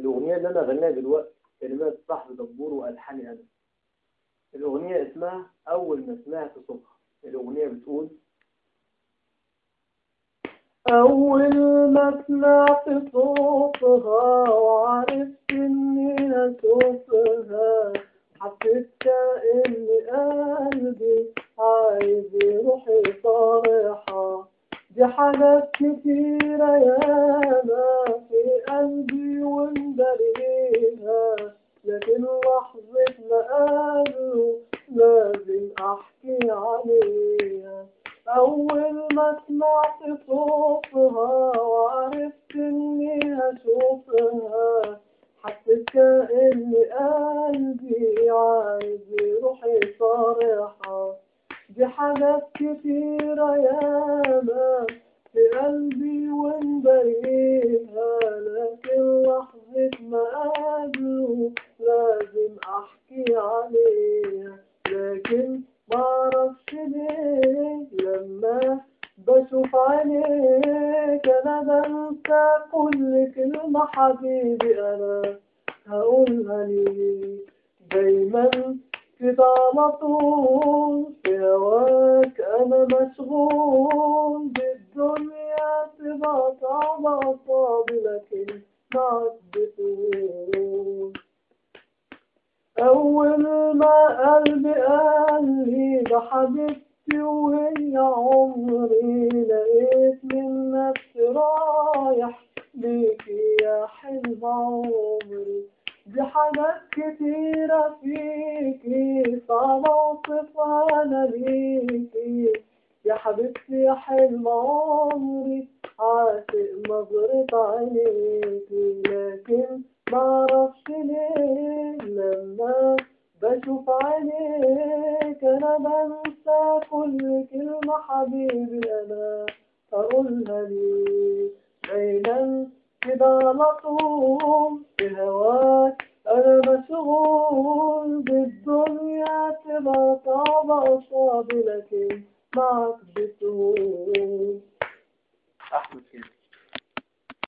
الأغنية اللي أنا غنيها دلوقتي كلمات صاحب دبور وألحاني أنا الأغنية اسمها أول ما سمعت صوتها الأغنية بتقول أول ما سمعت صوتها وعرفت إني هشوفها حسيت كأن قلبي عايز يروح يصارحها دي حاجات كتيرة ياما في قلبي ومداريها لكن لحظة ما قالوا لازم أحكي عليها أول ما سمعت صوتها وعرفت إني هشوفها حسيت كأن قلبي عايز يروح يصارحها دي حاجات كتيرة ياما في قلبي ومبريها لكن لحظة ما قابله لازم أحكي عليها لكن معرفش ليه لما بشوف عينيك أنا بنسى كل كلمة حبيبي أنا هقولها ليك دايما كده على طول في هواك أنا مشغول بالدنيا تبقى صعبة صعب لكن معك بتقول أول ما قلبي قال لي ده حبيبتي وهي عمري لقيت من نفسي رايح ليكي يا حلم عمري دي حاجات كتيرة فيكي صعب أوصفها أنا ليكي يا حبيبتي يا حلم عمري عاشق نظرة عينيكي لكن معرفش ليه لما بشوف عينيك أنا بنسى كل كلمة حبيبي أنا أقولها ليك دايما كده على طول في هواك أنا مشغول بالدنيا تبقى صعبة صعب لكن معك بتقول أحمد كده